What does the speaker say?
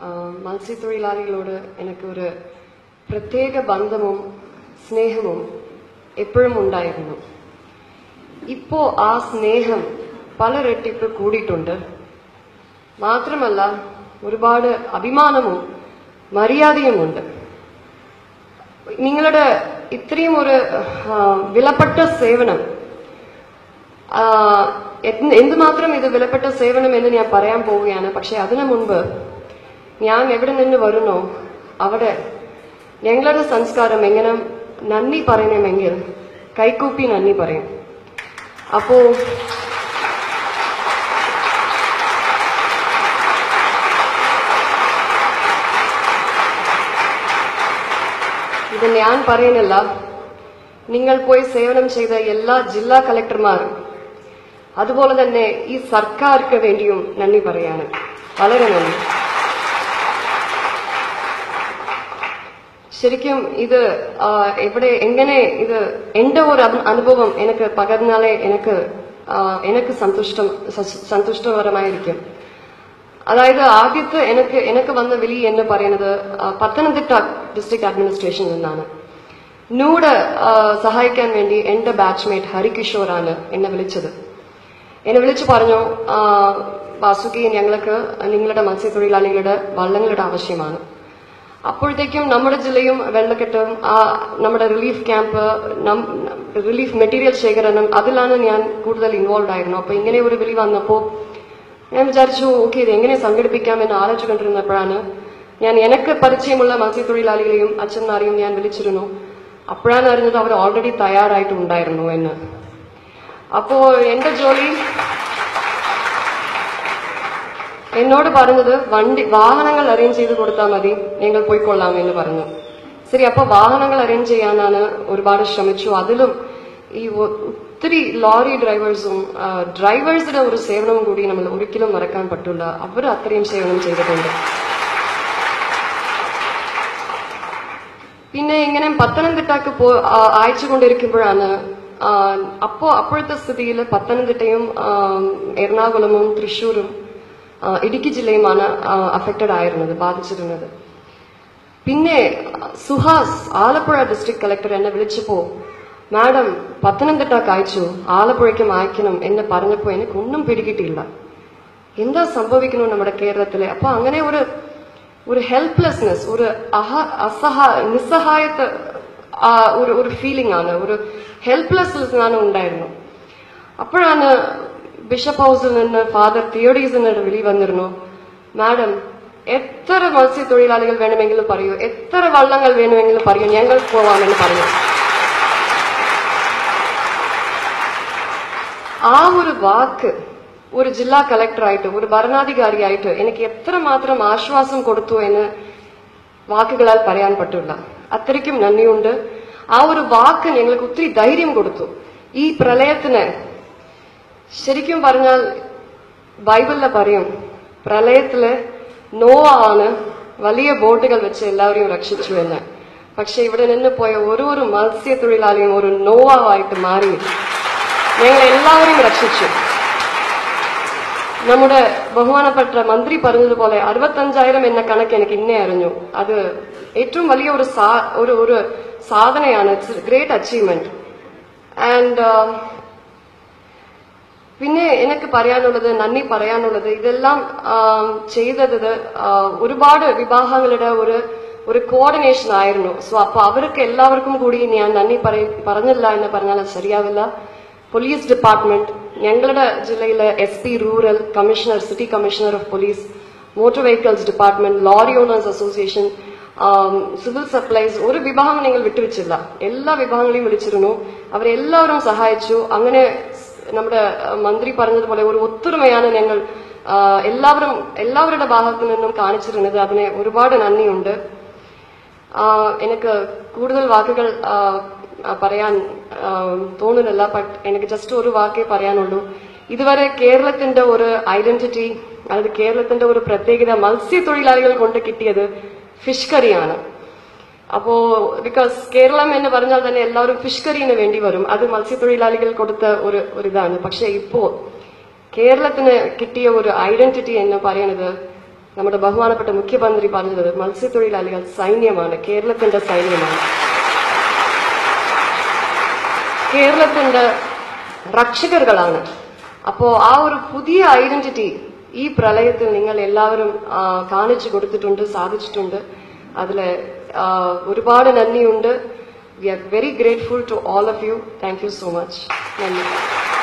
ആ, മത്സ്യത്തൊഴിലാളികളോട് എനിക്ക് ഒരു പ്രത്യേക ബന്ധവും സ്നേഹവും എപ്പോഴും ഉണ്ടായിരുന്നു ഇപ്പോ ആ സ്നേഹം പലരട്ടിപ്പ് കൂടിയിട്ടുണ്ട് മാത്രമല്ല ഒരുപാട് അഭിമാനവും മര്യാദയുമുണ്ട് നിങ്ങളുടെ ഇത്രയും ഒരു ആ, വിലപ്പെട്ട സേവനം ആ, എന്ത് എന്തുമാത്രം ഇത് വിലപ്പെട്ട സേവനം എന്ന് ഞാൻ പറയാൻ പോവുകയാണ് പക്ഷെ അതിനു മുൻപ് ഞാൻ എവിടെ നിന്ന് വരുന്നോ അവിടെ ഞങ്ങളുടെ സംസ്കാരം എങ്ങനെ നന്ദി പറയണമെങ്കിൽ കൈകൂപ്പി നന്ദി പറയും അപ്പോ ഇത് ഞാൻ പറയുന്നില്ല നിങ്ങൾ പോയി സേവനം ചെയ്ത എല്ലാ ജില്ലാ കളക്ടർമാരും അതുപോലെ തന്നെ ഈ സർക്കാർക്ക് വേണ്ടിയും നന്ദി പറയാണ് വളരെ നന്ദി ശരിക്കും ഇത് ആ, എവിടെ എങ്ങനെ ഇത് എന്റെ ഒരു അനു- അനുഭവം എനിക്ക് പകർന്നാലേ എനിക്ക് ആ, എനിക്ക് സന്തുഷ്ടം സ- സന്തുഷ്ടകരമായിരിക്കും അതായത് ആദ്യത്തെ എനിക്ക് എനിക്ക് വന്ന വിളി എന്ന് പറയുന്നത് ആ, പത്തനംതിട്ട ഡിസ്ട്രിക്ട് അഡ്മിനിസ്ട്രേഷനിൽ നിന്നാണ് നൂട് ആ, സഹായിക്കാൻ വേണ്ടി എന്റെ ബാച്ച്മേറ്റ് ഹരികിഷോറാണ് എന്നെ വിളിച്ചത് എന്നെ വിളിച്ചു പറഞ്ഞു ആ, വാസുകി ഞങ്ങൾക്ക് നിങ്ങളുടെ മത്സ്യത്തൊഴിലാളികളുടെ വള്ളങ്ങളുടെ ആവശ്യമാണ് അപ്പോഴത്തേക്കും നമ്മുടെ ജില്ലയും വെള്ളക്കെട്ടും ആ നമ്മുടെ റിലീഫ് ക്യാമ്പ് നം- റിലീഫ് മെറ്റീരിയൽ ശേഖരണം അതിലാണ് ഞാൻ കൂടുതൽ ഇൻവോൾവ് ആയിരുന്നു അപ്പൊ ഇങ്ങനെ ഒരു വിളി വന്നപ്പോ ഞാൻ വിചാരിച്ചു ഓക്കെ ഇത് എങ്ങനെ സംഘടിപ്പിക്കാമെന്ന് ആലോചിച്ചുകൊണ്ടിരുന്നപ്പോഴാണ് ഞാൻ എനിക്ക് പരിചയമുള്ള മത്സ്യത്തൊഴിലാളികളെയും അച്ഛന്മാരെയും ഞാൻ വിളിച്ചിരുന്നു അപ്പോഴാണ് അറിഞ്ഞത് അവർ ഓൾറെഡി തയ്യാറായിട്ടുണ്ടായിരുന്നു എന്ന് അപ്പോ എന്റെ ജോലി എന്നോട് പറഞ്ഞത് വണ്ടി വാഹനങ്ങൾ അറേഞ്ച് ചെയ്ത് കൊടുത്താൽ മതി ഞങ്ങൾ പോയിക്കൊള്ളാം എന്ന് പറഞ്ഞു ശരി അപ്പൊ വാഹനങ്ങൾ അറേഞ്ച് ചെയ്യാനാണ് ഒരുപാട് ശ്രമിച്ചു അതിലും ഈ ഒ- ഒത്തിരി ലോറി ഡ്രൈവേഴ്സും ഡ്രൈവേഴ്സിന്റെ ഒരു സേവനവും കൂടി നമ്മൾ ഒരിക്കലും മറക്കാൻ പറ്റില്ല അവർ അത്രയും സേവനം ചെയ്തിട്ടുണ്ട് പിന്നെ ഇങ്ങനെ പത്തനംതിട്ടക്ക് പോ ആ, അയച്ചുകൊണ്ടിരിക്കുമ്പോഴാണ് ആ, അപ്പോ അപ്പോഴത്തെ സ്ഥിതിയിൽ പത്തനംതിട്ടയും ആ, എറണാകുളവും തൃശ്ശൂരും ആ, ഇടുക്കി ജില്ലയുമാണ് അഫക്റ്റഡ് ആയിരുന്നത് ബാധിച്ചിരുന്നത് പിന്നെ സുഹാസ് ആലപ്പുഴ ഡിസ്ട്രിക്ട് കളക്ടർ എന്നെ വിളിച്ചപ്പോ മാഡം പത്തനംതിട്ടക്ക് അയച്ചു ആലപ്പുഴയ്ക്കും അയക്കണം എന്ന് പറഞ്ഞപ്പോ എനിക്ക് ഒന്നും പിടികിട്ടിയില്ല എന്താ സംഭവിക്കുന്നു നമ്മുടെ കേരളത്തിലെ അപ്പൊ അങ്ങനെ ഒരു ഒരു ഹെൽപ്ലെസ്നെസ് ഒരു അഹ അസഹാ നിസ്സഹായത്ത ആ, ഒരു ഒരു ഫീലിംഗ് ആണ് ഒരു ഹെൽപ്ലെസ്നെസ് ആണ് ഉണ്ടായിരുന്നു അപ്പോഴാണ് ബിഷപ്പ് ഹൗസിൽ നിന്ന് ഫാദർ തിയോഡീസിന് വിളി വന്നിരുന്നു മാഡം എത്ര മത്സ്യത്തൊഴിലാളികൾ വേണമെങ്കിലും പറയൂ എത്ര വള്ളങ്ങൾ വേണമെങ്കിലും പറയൂ ഞങ്ങൾ പോവാമെന്ന് പറഞ്ഞു ആ ഒരു വാക്ക് ഒരു ജില്ലാ കളക്ടറായിട്ട് ഒരു ഭരണാധികാരിയായിട്ട് എനിക്ക് എത്രമാത്രം ആശ്വാസം കൊടുത്തു എന്ന് വാക്കുകളാൽ പറയാൻ പറ്റില്ല അത്രയ്ക്കും നന്ദിയുണ്ട് ആ ഒരു വാക്ക് ഞങ്ങൾക്ക് ഒത്തിരി ധൈര്യം കൊടുത്തു ഈ പ്രളയത്തിന് ശരിക്കും പറഞ്ഞാൽ ബൈബിളിൽ പറയും പ്രളയത്തില് നോവ ആണ് വലിയ ബോട്ടുകൾ വെച്ച് എല്ലാവരെയും രക്ഷിച്ചു എന്ന് പക്ഷെ ഇവിടെ നിന്ന് പോയ ഓരോ ഒരു മത്സ്യത്തൊഴിലാളിയും ഒരു നോവായിട്ട് മാറി ഞങ്ങൾ എല്ലാവരെയും രക്ഷിച്ചു നമ്മുടെ ബഹുമാനപ്പെട്ട മന്ത്രി പറഞ്ഞതുപോലെ അറുപത്തഞ്ചായിരം എന്ന കണക്ക് എനിക്ക് ഇന്നേ അറിഞ്ഞു അത് ഏറ്റവും വലിയ ഒരു സാ- ഒരു ഒരു സാധനയാണ് ഇറ്റ്സ് ഗ്രേറ്റ് അച്ചീവ്മെന്റ് ആൻഡ് പിന്നെ എനിക്ക് പറയാനുള്ളത് നന്ദി പറയാനുള്ളത് ഇതെല്ലാം ആം, ചെയ്തത് ആ, ഒരുപാട് വിവാഹങ്ങളുടെ ഒരു ഒരു കോർഡിനേഷൻ ആയിരുന്നു സോ അപ്പൊ അവർക്ക് എല്ലാവർക്കും കൂടി ഞാൻ നന്ദി പറയ- പറഞ്ഞില്ല എന്ന് പറഞ്ഞാൽ അത് ശരിയാവില്ല പോലീസ് ഡിപ്പാർട്ട്മെന്റ് ഞങ്ങളുടെ ജില്ലയിലെ S P rural commissioner city commissioner of police motor vehicles department lorry owners association civil supplies ഒരു വിഭാഗം നിങ്ങൾ വിട്ടുവെച്ചില്ല എല്ലാ വിഭാഗങ്ങളെയും വിളിച്ചിരുന്നു അവരെല്ലാവരും സഹായിച്ചു അങ്ങനെ സ് നമ്മുടെ അഹ്, മന്ത്രി പറഞ്ഞതുപോലെ ഒരു ഒത്തൊരുമയാണ് ഞങ്ങൾ ആ, എല്ലാവരും എല്ലാവരുടെ ഭാഗത്തു നിന്നും കാണിച്ചിരുന്നത് അതിന് ഒരുപാട് നന്ദിയുണ്ട് ആ, എനിക്ക് കൂടുതൽ വാക്കുകൾ ആ, ആ, പറയാൻ ആ, തോന്നുന്നില്ല ബട്ട് എനിക്ക് ജസ്റ്റ് ഒരു വാക്കേ പറയാനുള്ളൂ ഇതുവരെ കേരളത്തിന്റെ ഒരു ഐഡന്റിറ്റി അതായത് കേരളത്തിന്റെ ഒരു പ്രത്യേകത മത്സ്യത്തൊഴിലാളികൾ കൊണ്ട് കിട്ടിയത് ഫിഷ് കറിയാണ് അപ്പോ ബിക്കോസ് കേരളം എന്ന് പറഞ്ഞാൽ തന്നെ എല്ലാവരും ഫിഷ് കറിന് വേണ്ടി വരും അത് മത്സ്യത്തൊഴിലാളികൾ കൊടുത്ത ഒരു ഒരു ഇതാണ് പക്ഷെ ഇപ്പോ കേരളത്തിന് കിട്ടിയ ഒരു ഐഡന്റിറ്റി എന്ന് പറയുന്നത് നമ്മുടെ ബഹുമാനപ്പെട്ട മുഖ്യമന്ത്രി പറഞ്ഞത് മത്സ്യത്തൊഴിലാളികൾ സൈന്യമാണ് കേരളത്തിന്റെ സൈന്യമാണ് കേരളത്തിന്റെ രക്ഷകர்களാണ് അപ്പോ ആ ഒരു പുതിയ ഐഡന്റിറ്റി ഈ പ്രളയത്തിൽ നിങ്ങൾ എല്ലാവരും ആ, കാണിച്ചു കൊടുത്തിട്ടുണ്ട് സാധിച്ചിട്ടുണ്ട് അതില് ആ, ഒരുപാട് നന്ദിയുണ്ട് we are very grateful to all of you thank you so much നന്ദി